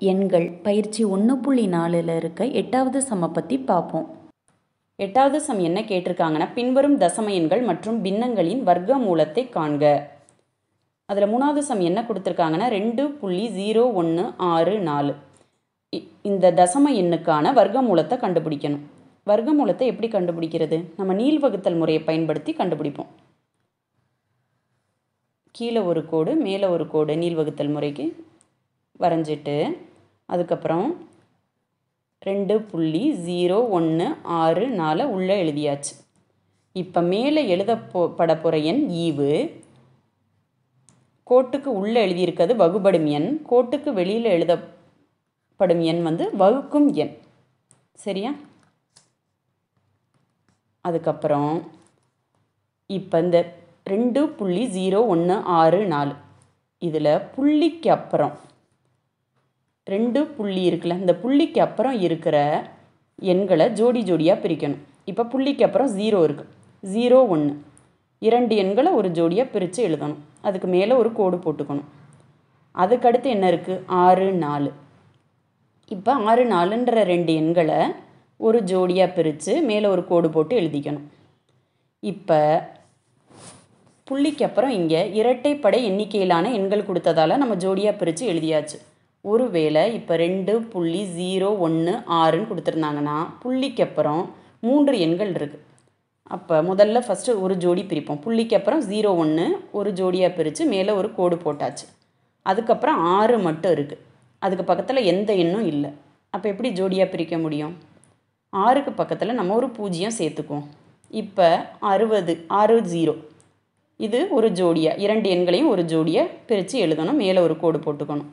எண்கள் பயிற்சி ஒன்று புள்ளி நாலில் இருக்க எட்டாவது சம பற்றி பார்ப்போம் எட்டாவது சம் என்ன கேட்டிருக்காங்கன்னா பின்வரும் தசம எண்கள் மற்றும் பின்னங்களின் வர்க்க மூலத்தை காண்க அதில் மூணாவது சம் என்ன கொடுத்துருக்காங்கன்னா ரெண்டு புள்ளி ஜீரோ ஒன்று ஆறு நாலு இ- இந்த தசம எண்ணுக்கான வர்க்க மூலத்தை கண்டுபிடிக்கணும் வர்க்க மூலத்தை எப்படி கண்டுபிடிக்கிறது நம்ம நீள் வகுத்தல் முறையை பயன்படுத்தி கண்டுபிடிப்போம் கீழே ஒரு கோடு மேலே ஒரு கோடு நீள் வகுத்தல் முறைக்கு வரைஞ்சிட்டு அதுக்கப்புறம் ரெண்டு புள்ளி ஜீரோ ஒன்று ஆறு நாலு உள்ளே எழுதியாச்சு இப்போ மேலே எழுத போ பட போகிற எண் ஈவு கோட்டுக்கு உள்ளே எழுதியிருக்கிறது வகுபடும் எண் கோட்டுக்கு வெளியில் எழுதப்படும் எண் வந்து வகுக்கும் எண் சரியா அதுக்கப்புறம் இப்போ இந்த ரெண்டு புள்ளி ஜீரோ ஒன்று ஆறு நாலு இதில் புள்ளிக்கு அப்புறம் ரெண்டு புள்ளி இருக்குல்ல இந்த புள்ளிக்கு அப்புறம் இருக்கிற எண்களை ஜோடி ஜோடியாக பிரிக்கணும் இப்போ புள்ளிக்கு அப்புறம் ஜீரோ இருக்குது ஜீரோ ஒன்று இரண்டு எண்களை ஒரு ஜோடியாக பிரித்து எழுதணும் அதுக்கு மேலே ஒரு கோடு போட்டுக்கணும் அதுக்கடுத்து என்ன இருக்குது ஆறு நாலு இப்போ ஆறு நாலுன்ற ரெண்டு எண்களை ஒரு ஜோடியாக பிரித்து மேலே ஒரு கோடு போட்டு எழுதிக்கணும் இப்போ புள்ளிக்கு அப்புறம் இங்கே இரட்டைப்படை எண்ணிக்கையிலான எண்கள் கொடுத்ததால நம்ம ஜோடியாக பிரித்து எழுதியாச்சு ஒருவேளை இப்போ ரெண்டு புள்ளி ஜீரோ ஒன்று ஆறுன்னு கொடுத்துருந்தாங்கன்னா புள்ளிக்கு அப்புறம் மூன்று எண்கள் இருக்குது அப்போ முதல்ல ஃபஸ்ட்டு ஒரு ஜோடி பிரிப்போம் புள்ளிக்கு அப்புறம் ஜீரோ ஒன்று ஒரு ஜோடியாக பிரித்து மேலே ஒரு கோடு போட்டாச்சு அதுக்கப்புறம் ஆறு மட்டும் இருக்குது அதுக்கு பக்கத்தில் எந்த எண்ணும் இல்லை அப்போ எப்படி ஜோடியாக பிரிக்க முடியும் ஆறுக்கு பக்கத்தில் நம்ம ஒரு பூஜ்ஜியம் சேர்த்துக்குவோம் இப்போ அறுபது ஆறு ஜீரோ இது ஒரு ஜோடியாக இரண்டு எண்களையும் ஒரு ஜோடியாக பிரித்து எழுதணும் மேலே ஒரு கோடு போட்டுக்கணும்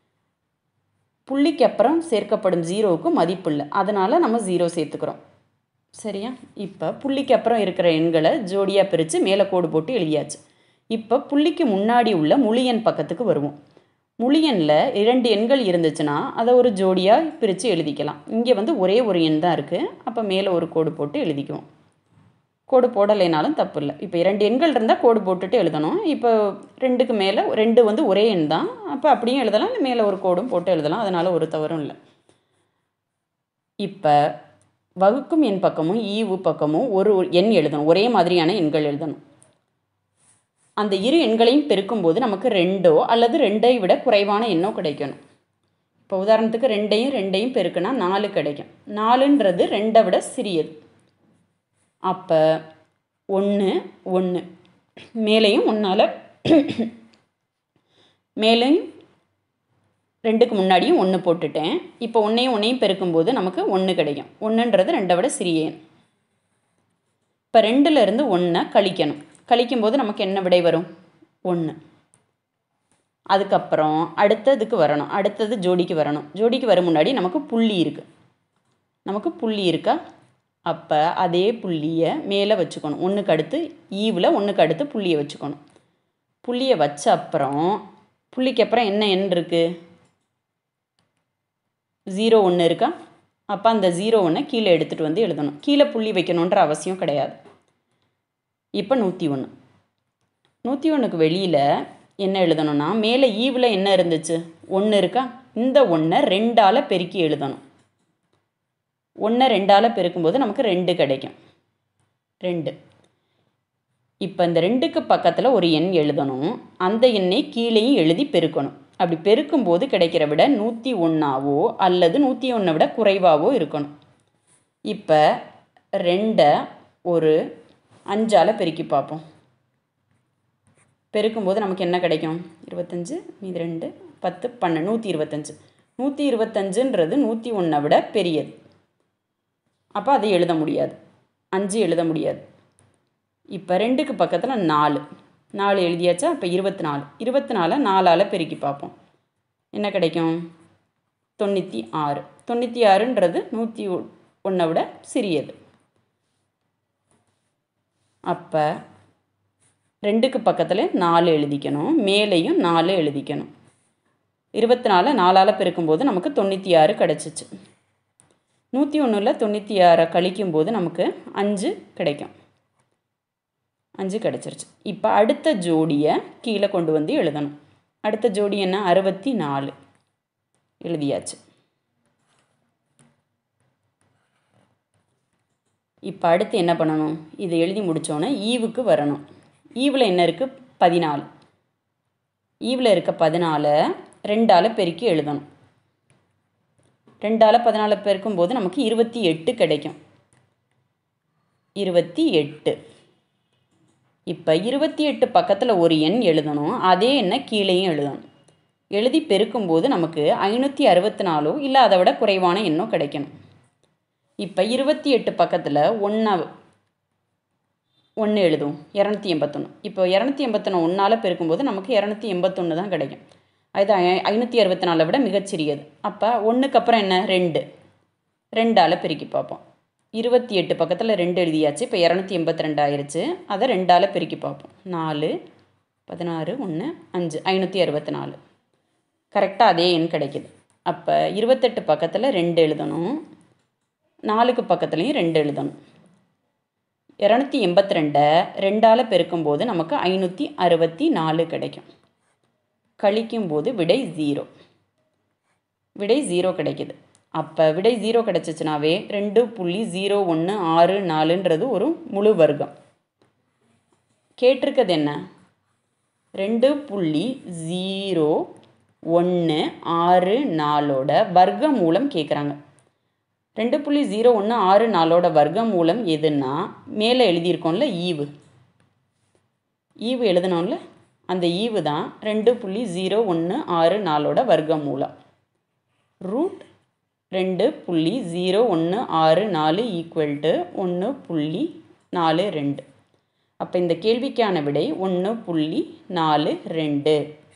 புள்ளிக்கு அப்புறம் சேர்க்கப்படும் ஜீரோவுக்கு மதிப்பு இல்லை அதனால் நம்ம ஜீரோ சேர்த்துக்கிறோம் சரியா இப்போ புள்ளிக்கு அப்புறம் இருக்கிற எண்களை ஜோடியாக பிரித்து மேலே கோடு போட்டு எழுதியாச்சு இப்போ புள்ளிக்கு முன்னாடி உள்ள முழு எண் பக்கத்துக்கு வருவோம் முழு எண்ணில் இரண்டு எண்கள் இருந்துச்சுன்னா அதை ஒரு ஜோடியாக பிரித்து எழுதிக்கலாம் இங்கே வந்து ஒரே ஒரு எண் தான் இருக்குது அப்போ மேலே ஒரு கோடு போட்டு எழுதிக்குவோம் கோடு போடலைனாலும் தப்பு இல்லை இப்போ இரண்டு எண்கள் இருந்தால் கோடு போட்டுட்டு எழுதணும் இப்போ ரெண்டுக்கு மேலே ரெண்டு வந்து ஒரே எண் தான் அப்போ அப்படியும் எழுதலாம் இல்லை மேலே ஒரு கோடும் போட்டு எழுதலாம் அதனால் ஒரு தவறும் இல்லை இப்போ வகுக்கும் எண் பக்கமும் ஈவு பக்கமும் ஒரு எண் எழுதணும் ஒரே மாதிரியான எண்கள் எழுதணும் அந்த இரு எண்களையும் பெருக்கும்போது நமக்கு ரெண்டோ அல்லது ரெண்டை விட குறைவான எண்ணோ கிடைக்கணும் இப்போ உதாரணத்துக்கு ரெண்டையும் ரெண்டையும் பெருக்குனா நாலு கிடைக்கும் நாலுன்றது ரெண்டை விட சிறியது அப்போ ஒன்று ஒன்று மேலேயும் ஒன்றால் மேலேயும் ரெண்டுக்கு முன்னாடியும் ஒன்று போட்டுட்டேன் இப்போ ஒன்றையும் ஒன்றையும் பெருக்கும்போது நமக்கு ஒன்று கிடைக்கும் ஒன்றுன்றது ரெண்டை விட சிறிய எண் இப்போ ரெண்டுலேருந்து ஒன்றை கழிக்கணும் கழிக்கும்போது நமக்கு என்ன விடை வரும் ஒன்று அதுக்கப்புறம் அடுத்ததுக்கு வரணும் அடுத்தது ஜோடிக்கு வரணும் ஜோடிக்கு வர முன்னாடி நமக்கு புள்ளி இருக்குது நமக்கு புள்ளி இருக்கா அப்போ அதே புள்ளியை மேலே வச்சுக்கணும் ஒன்றுக்கு அடுத்து ஈவில் ஒன்றுக்கு அடுத்து புள்ளியை வச்சுக்கணும் புள்ளியை வச்ச அப்புறம் புள்ளிக்கு அப்புறம் என்ன எண் இருக்குது ஜீரோ ஒன்று இருக்கா அப்போ அந்த ஜீரோ ஒன்றை கீழே எடுத்துகிட்டு வந்து எழுதணும் கீழே புள்ளி வைக்கணுன்ற அவசியம் கிடையாது இப்போ நூற்றி ஒன்று நூற்றி ஒன்றுக்கு வெளியில் என்ன எழுதணும்னா மேலே ஈவில் என்ன இருந்துச்சு ஒன்று இருக்கா இந்த ஒன்றை ரெண்டால் பெருக்கி எழுதணும் ஒன்றை ரெண்டால் பெருக்கும்போது நமக்கு ரெண்டு கிடைக்கும் ரெண்டு இப்போ இந்த ரெண்டுக்கு பக்கத்தில் ஒரு எண் எழுதணும் அந்த எண்ணை கீழேயும் எழுதி பெருக்கணும் அப்படி பெருக்கும்போது கிடைக்கிற விட நூற்றி ஒன்றாவோ அல்லது நூற்றி ஒன்றை விட குறைவாவோ இருக்கணும் இப்போ ரெண்டை ஒரு அஞ்சால் பெருக்கி பார்ப்போம் பெருக்கும்போது நமக்கு என்ன கிடைக்கும் இருபத்தஞ்சு மீது ரெண்டு பத்து பன்னெண்டு நூற்றி இருபத்தஞ்சு நூற்றி இருபத்தஞ்சுன்றது நூற்றி ஒன்றை விட பெரியது அப்போ அதை எழுத முடியாது அஞ்சு எழுத முடியாது இப்போ ரெண்டுக்கு பக்கத்தில் நாலு நாலு எழுதியாச்சா இப்போ இருபத்தி நாலு இருபத்தி நாலை நாலால் பெருக்கி பார்ப்போம் என்ன கிடைக்கும் தொண்ணூற்றி ஆறு தொண்ணூற்றி ஆறுன்றது நூற்றி ஒன்றை விட சிறியது அப்போ ரெண்டுக்கு பக்கத்தில் நாலு எழுதிக்கணும் மேலேயும் நாலு எழுதிக்கணும் இருபத்தி நாலு நாலால் பெருக்கும்போது நமக்கு தொண்ணூற்றி ஆறு கிடச்சிச்சு நூற்றி ஒன்றில் தொண்ணூற்றி ஆறை கழிக்கும்போது நமக்கு அஞ்சு கிடைக்கும் அஞ்சு கிடச்சிருச்சு இப்போ அடுத்த ஜோடியை கீழே கொண்டு வந்து எழுதணும் அடுத்த ஜோடி என்ன அறுபத்தி நாலு எழுதியாச்சு இப்போ அடுத்து என்ன பண்ணணும் இதை எழுதி முடித்தோன்னே ஈவுக்கு வரணும் ஈவில் என்ன இருக்குது பதினாலு ஈவில் இருக்க பதினாலை ரெண்டால் பெருக்கி எழுதணும் ரெண்டால் பதினாலு பெருக்கும்போது நமக்கு இருபத்தி எட்டு கிடைக்கும் இருபத்தி எட்டு இப்போ இருபத்தி எட்டு பக்கத்தில் ஒரு எண் எழுதணும் அதே எண்ணை கீழேயும் எழுதணும் எழுதி பெருக்கும்போது நமக்கு ஐநூற்றி அறுபத்தி நாலோ இல்லை அதை விட குறைவான எண்ணோ கிடைக்கணும் இப்போ இருபத்தி எட்டு பக்கத்தில் ஒன்றா ஒன்று எழுதுவோம் இரநூத்தி எண்பத்தொன்று இப்போ இரநூத்தி எண்பத்தொன்று ஒன்றால் பெருக்கும்போது நமக்கு இரநூத்தி எண்பத்தொன்று தான் கிடைக்கும் அது ஐ- ஐநூற்றி அறுபத்தி நாலை விட மிகச்சிறியது அப்போ ஒன்றுக்கு அப்புறம் என்ன ரெண்டு ரெண்டால் பெருக்கி பார்ப்போம் இருபத்தி எட்டு பக்கத்தில் ரெண்டு எழுதியாச்சு இப்போ இரநூத்தி எண்பத்தி ரெண்டு ஆயிருச்சு அதை ரெண்டால் பெருக்கி பார்ப்போம் நாலு பதினாறு ஒன்று அஞ்சு ஐநூற்றி அறுபத்தி நாலு கரெக்டாக அதே எண் கிடைக்குது அப்போ இருபத்தெட்டு பக்கத்தில் ரெண்டு எழுதணும் நாலுக்கு பக்கத்துலேயும் ரெண்டு எழுதணும் இரநூத்தி எண்பத்தி ரெண்டை ரெண்டால் பெருக்கும்போது நமக்கு ஐநூற்றி அறுபத்தி நாலு கிடைக்கும் கழிக்கும்போது விடை ஜீரோ விடை ஜீரோ கிடைக்குது அப்போ விடை ஜீரோ கிடச்சிச்சுனாவே ரெண்டு புள்ளி ஜீரோ ஒன்று ஆறு நாலுன்றது ஒரு முழு வர்க்கம் கேட்டிருக்கிறது என்ன ரெண்டு புள்ளி ஜீரோ ஒன்று ஆறு நாலோட வர்க்க மூலம் கேட்குறாங்க ரெண்டு புள்ளி ஜீரோ ஒன்று ஆறு நாலோட வர்க்க மூலம் எதுன்னா மேலே எழுதியிருக்கோம்ல ஈவு ஈவு எழுதணும்ல அந்த ஈவு தான் ரெண்டு புள்ளி ஜீரோ ஒன்று ஆறு நாலோட வர்க்க மூலம் ரூட் ரெண்டு புள்ளி ஜீரோ ஒன்று ஆறு நாலு ஈக்குவல் டு ஒன்று புள்ளி நாலு ரெண்டு அப்போ இந்த கேள்விக்கான விடை ஒன்று புள்ளி நாலு ரெண்டு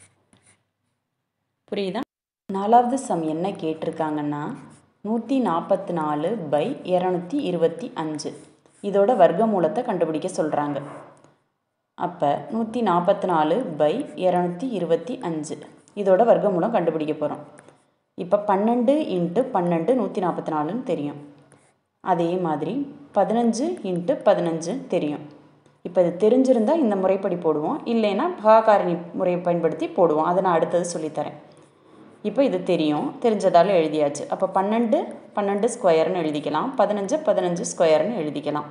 புரியுதா நாலாவது சம் என்ன கேட்டிருக்காங்கன்னா நூற்றி நாற்பத்தி நாலு பை இரநூத்தி இருபத்தி அஞ்சு இதோட வர்க்க மூலத்தை கண்டுபிடிக்க சொல்கிறாங்க அப்போ நூற்றி நாற்பத்தி நாலு பை இரநூத்தி இருபத்தி அஞ்சு இதோட வர்க்க மூலம் கண்டுபிடிக்க போகிறோம் இப்போ பன்னெண்டு இன்ட்டு பன்னெண்டு நூற்றி நாற்பத்தி நாலுன்னு தெரியும் அதே மாதிரி பதினஞ்சு இன்ட்டு பதினஞ்சு தெரியும் இப்போ இது தெரிஞ்சிருந்தால் இந்த முறைப்படி போடுவோம் இல்லைன்னா பகாகாரணி முறையை பயன்படுத்தி போடுவோம் அதை நான் அடுத்தது சொல்லித்தரேன் இப்போ இது தெரியும் தெரிஞ்சதால் எழுதியாச்சு அப்போ பன்னெண்டு பன்னெண்டு ஸ்கொயர்னு எழுதிக்கலாம் பதினஞ்சு பதினஞ்சு ஸ்கொயர்னு எழுதிக்கலாம்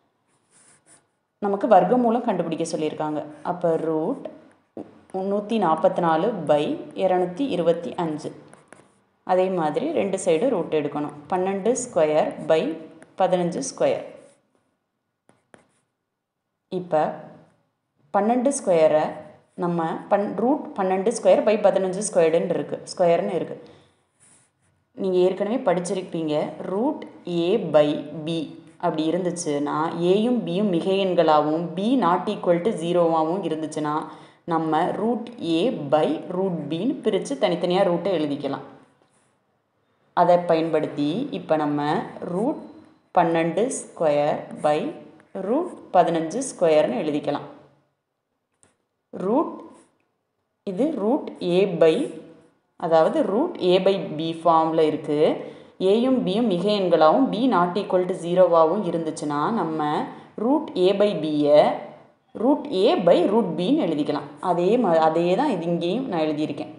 நமக்கு வர்க்க மூலம் கண்டுபிடிக்க சொல்லியிருக்காங்க அப்போ ரூட் நூற்றி நாற்பத்தி நாலு பை இரநூத்தி இருபத்தி அஞ்சு அதே மாதிரி ரெண்டு சைடு ரூட் எடுக்கணும் பன்னெண்டு ஸ்கொயர் பை பதினஞ்சு ஸ்கொயர் இப்போ பன்னெண்டு ஸ்கொயரை நம்ம பன் ரூட் பன்னெண்டு ஸ்கொயர் பை பதினஞ்சு ஸ்கொயர்டுன்னு இருக்குது ஸ்கொயர்னு இருக்குது நீங்கள் ஏற்கனவே படிச்சிருப்பீங்க ரூட் ஏ பை பி அப்படி இருந்துச்சுன்னா ஏயும் பியும் மிகை எண்களாகவும் பி நாட் ஈக்குவல் டு ஜீரோவாகவும் இருந்துச்சுன்னா நம்ம ரூட் ஏ பை ரூட் பின்னு பிரித்து தனித்தனியாக ரூட்டை எழுதிக்கலாம் அதை பயன்படுத்தி இப்போ நம்ம ரூட் பன்னெண்டு ஸ்கொயர் பை ரூட் பதினஞ்சு ஸ்கொயர்னு எழுதிக்கலாம் ரூட் இது ரூட் ஏ பை அதாவது ரூட் ஏ பை பி ஃபார்மில் இருக்குது ஏயும் பியும் மிகை எண்களாகவும் பி நாட் ஈக்குவல் டு ஜீரோவாகவும் இருந்துச்சுன்னா நம்ம ரூட் ஏ பை பியை ரூட் ஏ பை ரூட் பின்னு எழுதிக்கலாம் அதே மா அதே தான் இது இங்கேயும் நான் எழுதியிருக்கேன்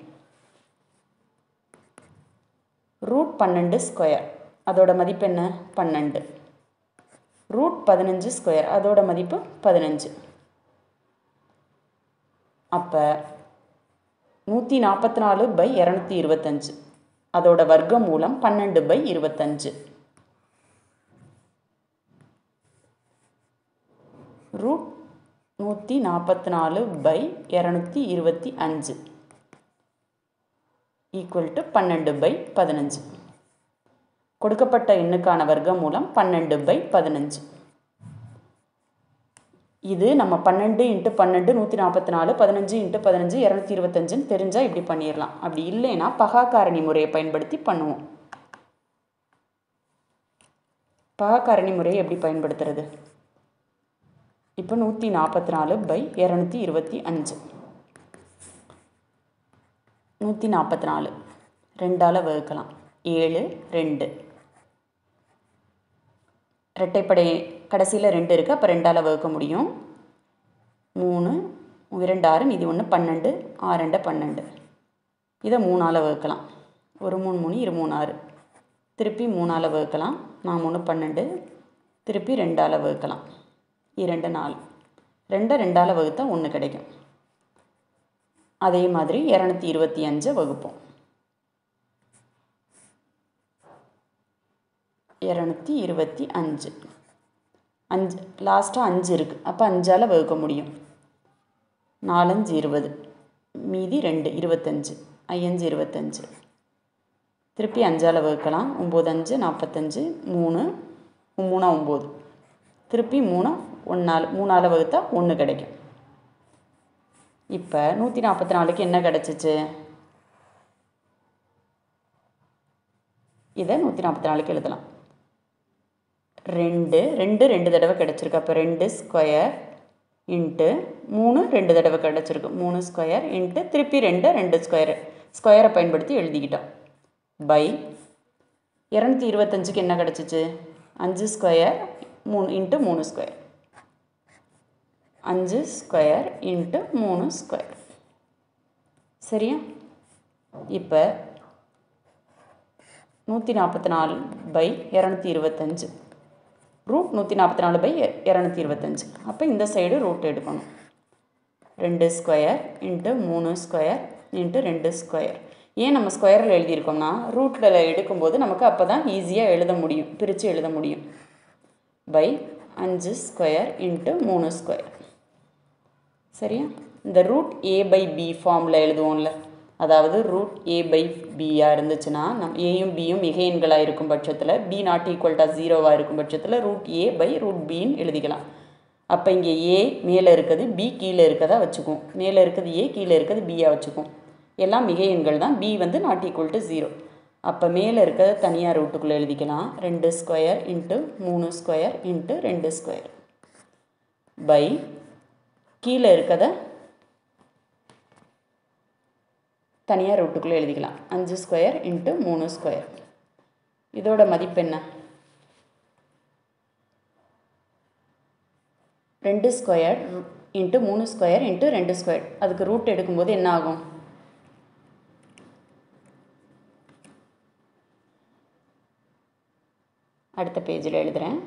ரூட் பன்னெண்டு ஸ்கொயர் அதோட மதிப்பு என்ன பன்னெண்டு ரூட் பதினஞ்சு ஸ்கொயர் அதோட மதிப்பு பதினஞ்சு அப்போ நூற்றி நாற்பத்தி நாலு பை இரநூத்தி இருபத்தஞ்சு அதோட வர்க்க மூலம் பன்னெண்டு பை இருபத்தஞ்சு ரூட் நூற்றி நாற்பத்தி நாலு பை இரநூத்தி இருபத்தி அஞ்சு ஈக்குவல் டு பன்னெண்டு பை பதினஞ்சு கொடுக்கப்பட்ட எண்ணுக்கான வர்க்க மூலம் பன்னெண்டு பை பதினஞ்சு இது நம்ம பன்னெண்டு இன்ட்டு பன்னெண்டு நூற்றி நாற்பத்தி நாலு பதினஞ்சு இன்ட்டு பதினஞ்சு இரநூத்தி இருபத்தஞ்சுன்னு தெரிஞ்சால் இப்படி பண்ணிடலாம் அப்படி இல்லைன்னா பகாக்காரணி முறையை பயன்படுத்தி பண்ணுவோம் பகாக்காரணி முறையை எப்படி பயன்படுத்துறது இப்போ நூற்றி நாற்பத்தி நாலு பை இரநூத்தி இருபத்தி அஞ்சு நூற்றி நாற்பத்தி நாலு ரெண்டால் வகுக்கலாம் ஏழு ரெண்டு இரட்டைப்படை கடைசியில் ரெண்டு இருக்குது அப்போ ரெண்டால் வகுக்க முடியும் மூணு இரண்டு ஆறு மீதி ஒன்று பன்னெண்டு ஆறு ரெண்டு பன்னெண்டு இதை மூணால் வகுக்கலாம் ஒரு மூணு மூணு இரு மூணு ஆறு திருப்பி மூணால் வகுக்கலாம் நான் மூணு பன்னெண்டு திருப்பி ரெண்டால் வகுக்கலாம் இரண்டு நாலு ரெண்டை ரெண்டால் வகுத்தா ஒன்று கிடைக்கும் அதே மாதிரி இரநூத்தி இருபத்தி அஞ்சை வகுப்போம் இரநூத்தி இருபத்தி அஞ்சு அஞ்சு லாஸ்ட்டாக அஞ்சு இருக்குது அப்போ அஞ்சால் வகுக்க முடியும் நாலஞ்சு இருபது மீதி ரெண்டு இருபத்தஞ்சு ஐயஞ்சு இருபத்தஞ்சு திருப்பி அஞ்சால் வகுக்கலாம் ஒம்பது அஞ்சு நாற்பத்தஞ்சு மூணு மூணா ஒம்பது திருப்பி மூணு ஒன்றால் மூணால் வகுத்தா ஒன்று கிடைக்கும் இப்போ நூற்றி நாற்பத்தி நாலுக்கு என்ன கிடச்சிச்சு இதை நூற்றி நாற்பத்தி நாலுக்கு எழுதலாம் ரெண்டு ரெண்டு ரெண்டு தடவை கிடச்சிருக்கு அப்போ ரெண்டு ஸ்கொயர் இன்ட்டு மூணு ரெண்டு தடவை கிடச்சிருக்கு மூணு ஸ்கொயர் இன்ட்டு திருப்பி ரெண்டு ரெண்டு ஸ்கொயர் ஸ்கொயரை பயன்படுத்தி எழுதிக்கிட்டோம் பை இரநூத்தி இருபத்தஞ்சுக்கு என்ன கிடச்சிச்சு அஞ்சு ஸ்கொயர் மூணு இன்ட்டு மூணு ஸ்கொயர் அஞ்சு ஸ்கொயர் இன்ட்டு மூணு ஸ்கொயர் சரியா இப்போ நூற்றி நாற்பத்தி நாலு பை இரநூத்தி இருபத்தஞ்சு ரூட் நூற்றி நாற்பத்தி நாலு பை இரநூத்தி இருபத்தஞ்சு அப்போ இந்த சைடு ரூட் எடுக்கணும் ரெண்டு ஸ்கொயர் இன்ட்டு மூணு ஸ்கொயர் இன்ட்டு ரெண்டு ஸ்கொயர் ஏன் நம்ம ஸ்கொயரில் எழுதியிருக்கோம்னா ரூட்டில் எடுக்கும்போது நமக்கு அப்போ தான் ஈஸியாக எழுத முடியும் பிரித்து எழுத முடியும் பை அஞ்சு ஸ்கொயர் இன்ட்டு மூணு ஸ்கொயர் சரியா இந்த ரூட் ஏ பை பி ஃபார்மில் எழுதுவோம்ல அதாவது ரூட் ஏ பை பியாக இருந்துச்சுன்னா நம் ஏயும் பியும் மிக எண்களாக இருக்கும் பட்சத்தில் பி நாட் ஈக்குவல் டு ஜீரோவாக இருக்கும் பட்சத்தில் ரூட் ஏ பை ரூட் பின்னு எழுதிக்கலாம் அப்போ இங்கே ஏ மேலே இருக்குது பி கீழே இருக்கதா வச்சுக்குவோம் மேலே இருக்குது ஏ கீழே இருக்குது பியாக வச்சுக்குவோம் எல்லாம் மிக எண்கள் தான் பி வந்து நாட் ஈக்குவல் டு ஜீரோ அப்போ மேலே இருக்கிறத தனியாக ரூட்டுக்குள்ளே எழுதிக்கலாம் ரெண்டு ஸ்கொயர் இன்ட்டு மூணு ஸ்கொயர் இன்ட்டு ரெண்டு ஸ்கொயர் பை கீழே இருக்கத தனியாக ரூட்டுக்குள்ளே எழுதிக்கலாம் அஞ்சு ஸ்கொயர் இன்ட்டு மூணு ஸ்கொயர் இதோட மதிப்பு என்ன ரெண்டு ஸ்கொயர் இன்ட்டு மூணு ஸ்கொயர் இன்ட்டு ரெண்டு ஸ்கொயர் அதுக்கு ரூட் எடுக்கும்போது என்ன ஆகும் அடுத்த பேஜில் எழுதுகிறேன்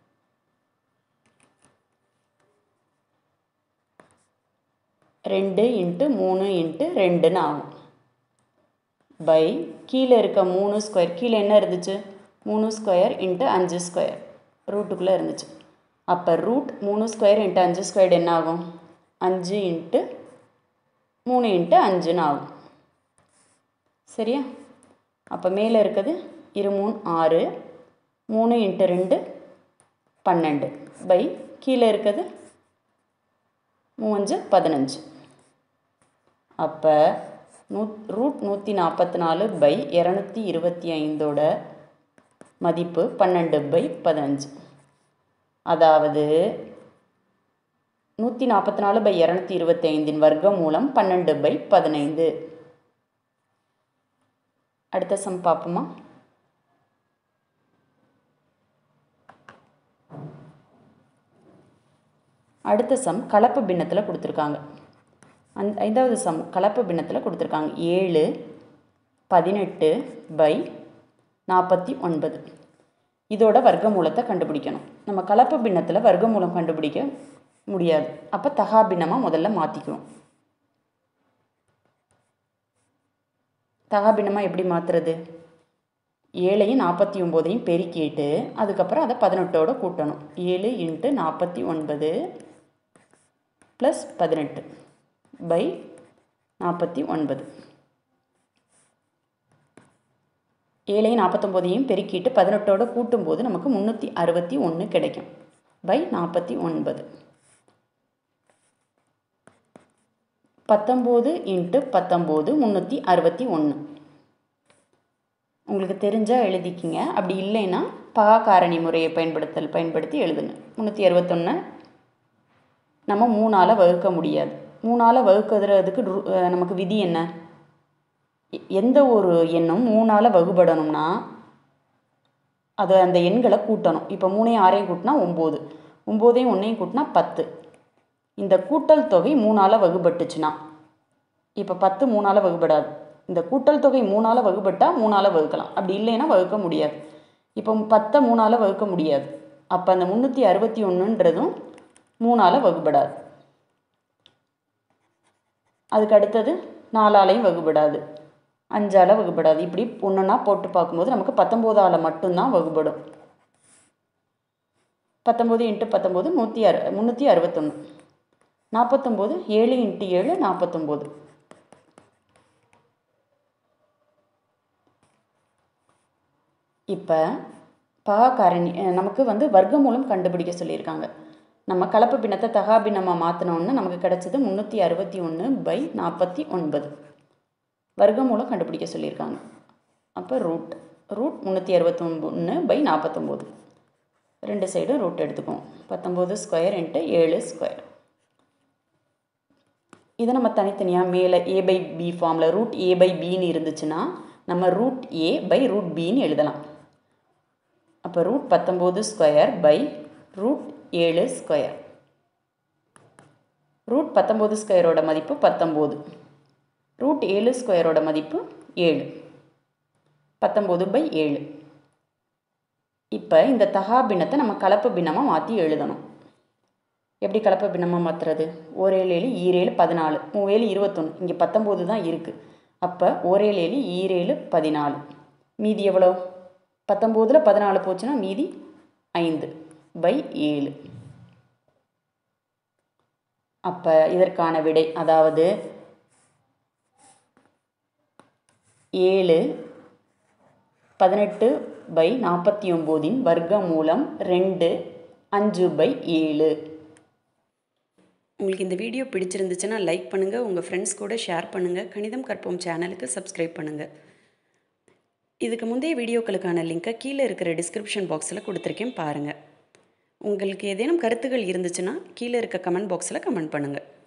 ரெண்டு இன்ட்டு மூணு இன்ட்டு ரெண்டுன்னு ஆகும் பை கீழே இருக்க மூணு ஸ்கொயர் கீழே என்ன இருந்துச்சு மூணு ஸ்கொயர் இன்ட்டு அஞ்சு ஸ்கொயர் ரூட்டுக்குள்ளே இருந்துச்சு அப்போ ரூட் மூணு ஸ்கொயர் இன்ட்டு அஞ்சு ஸ்கொயர் என்ன ஆகும் அஞ்சு இன்ட்டு மூணு இன்ட்டு அஞ்சுன்னு ஆகும் சரியா அப்போ மேலே இருக்குது இரு மூணு ஆறு மூணு இன்ட்டு ரெண்டு பன்னெண்டு பை கீழே இருக்குது மூவஞ்சு பதினஞ்சு அப்போ நூ ரூட் நூற்றி நாற்பத்தி நாலு பை இரநூத்தி இருபத்தி ஐந்தோட மதிப்பு பன்னெண்டு பை பதினஞ்சு அதாவது நூற்றி நாற்பத்தி நாலு பை இரநூத்தி இருபத்தி ஐந்தின் வர்க்கம் மூலம் பன்னெண்டு பை பதினைந்து அடுத்த சம் பார்ப்போமா அடுத்த சம் கலப்பு பின்னத்தில் கொடுத்துருக்காங்க அந் ஐந்தாவது சம் கலப்பு பின்னத்தில் கொடுத்துருக்காங்க ஏழு பதினெட்டு பை நாற்பத்தி ஒன்பது இதோட வர்க்கமூலத்தை கண்டுபிடிக்கணும் நம்ம கலப்பு பின்னத்தில் வர்க்கமூலம் கண்டுபிடிக்க முடியாது அப்போ தகா பின்னமாக முதல்ல மாற்றிக்குவோம் தகா பின்னமாக எப்படி மாற்றுறது ஏழையும் நாற்பத்தி ஒம்போதையும் பெருக்கிட்டு அதுக்கப்புறம் அதை பதினெட்டோட கூட்டணும் ஏழு இன்ட்டு நாற்பத்தி ஒன்பது ப்ளஸ் பதினெட்டு பை நாற்பத்தி ஒன்பது ஏழையும் நாற்பத்தொம்போதையும் பெருக்கிட்டு பதினெட்டோட கூட்டும்போது நமக்கு முந்நூற்றி அறுபத்தி ஒன்று கிடைக்கும் பை நாற்பத்தி ஒன்பது பத்தொம்போது இன்ட்டு பத்தொம்போது முந்நூற்றி அறுபத்தி ஒன்று உங்களுக்கு தெரிஞ்சால் எழுதிக்கிங்க அப்படி இல்லைன்னா பகா காரணி முறையை பயன்படுத்தல் பயன்படுத்தி எழுதுங்க முந்நூற்றி அறுபத்தொன்று நம்ம மூணால் வகுக்க முடியாது மூணால் வகுக்கிறதுக்கு ரு- அஹ் நமக்கு விதி என்ன எ- எந்த ஒரு எண்ணும் மூணால் வகுபடணும்னா அது அந்த எண்களை கூட்டணும் இப்போ மூணையும் ஆறையும் கூட்டினா ஒம்பது ஒம்போதையும் ஒன்றையும் கூட்டினா பத்து இந்த கூட்டல் தொகை மூணால் வகுபட்டுச்சுன்னா இப்போ பத்து மூணால் வகுபடாது இந்த கூட்டல் தொகை மூணால் வகுப்பட்டால் மூணால் வகுக்கலாம் அப்படி இல்லைன்னா வகுக்க முடியாது இப்போ பத்தை மூணால் வகுக்க முடியாது அப்போ அந்த முந்நூற்றி அறுபத்தி ஒன்றுன்றதும் மூணால் வகுப்படாது அதுக்கு அடுத்தது நாலாலையும் வகுப்படாது அஞ்சால் வகுப்படாது இப்படி ஒன்றுனா போட்டு பார்க்கும்போது நமக்கு பத்தொம்போதால் மட்டும்தான் வகுப்படும் பத்தொம்போது இன்ட்டு பத்தொம்போது நூற்றி அறு முந்நூற்றி அறுபத்தொன்று நாற்பத்தொம்போது ஏழு இன்ட்டு ஏழு நாற்பத்தொம்போது இப்போ பா காரணி நமக்கு வந்து வர்க்கமூலம் கண்டுபிடிக்க சொல்லியிருக்காங்க நம்ம கலப்பு பின்னத்தை தகா பின்னமாக மாற்றினோன்னு நமக்கு கிடைச்சது முந்நூற்றி அறுபத்தி ஒன்று பை நாற்பத்தி ஒன்பது வர்க்கமூலம் கண்டுபிடிக்க சொல்லியிருக்காங்க அப்போ ரூட் ரூட் முந்நூற்றி அறுபத்தொம்பொன்று பை நாற்பத்தொம்போது ரெண்டு சைடும் ரூட் எடுத்துக்குவோம் பத்தொம்போது ஸ்கொயர் இன்ட்டு ஏழு ஸ்கொயர் இதை நம்ம தனித்தனியாக மேலே ஏ பை பி ஃபார்மில் ரூட் ஏ பை பின்னு இருந்துச்சுன்னா நம்ம ரூட் ஏ பை ரூட் பின்னு எழுதலாம் அப்போ ரூட் பத்தொம்போது ஸ்கொயர் பை ரூட் ஏழு ஸ்கொயர் ரூட் பத்தொம்போது ஸ்கொயரோட மதிப்பு பத்தொம்போது ரூட் ஏழு ஸ்கொயரோட மதிப்பு ஏழு பத்தொம்போது பை ஏழு இப்போ இந்த தகா பின்னத்தை நம்ம கலப்பு பின்னமாக மாற்றி எழுதணும் எப்படி கலப்பு பின்னமாக மாற்றுறது ஓரேழு ஏழு ஈரேழு பதினாலு மூவேழு இருபத்தொன்று இங்கே பத்தொம்போது தான் இருக்குது அப்போ ஓரேழு ஏழு ஈரேழு பதினாலு மீதி எவ்வளோ பத்தொம்போதில் பதினாலு போச்சுன்னா மீதி ஐந்து பை ஏழு அப்போ இதற்கான விடை அதாவது ஏழு பதினெட்டு பை நாற்பத்தி ஒம்போதின் வர்க்க மூலம் ரெண்டு அஞ்சு பை ஏழு உங்களுக்கு இந்த வீடியோ பிடிச்சிருந்துச்சுன்னா லைக் பண்ணுங்கள் உங்கள் ஃப்ரெண்ட்ஸ் கூட ஷேர் பண்ணுங்கள் கணிதம் கற்போம் சேனலுக்கு சப்ஸ்கிரைப் பண்ணுங்கள் இதுக்கு முந்தைய வீடியோக்களுக்கான லிங்க்கை கீழே இருக்கிற டிஸ்கிரிப்ஷன் பாக்ஸில் கொடுத்துருக்கேன் பாருங்கள் உங்களுக்கு ஏதேனும் கருத்துகள் இருந்துச்சுன்னா கீழே இருக்க கமெண்ட் பாக்ஸில் கமெண்ட் பண்ணுங்கள்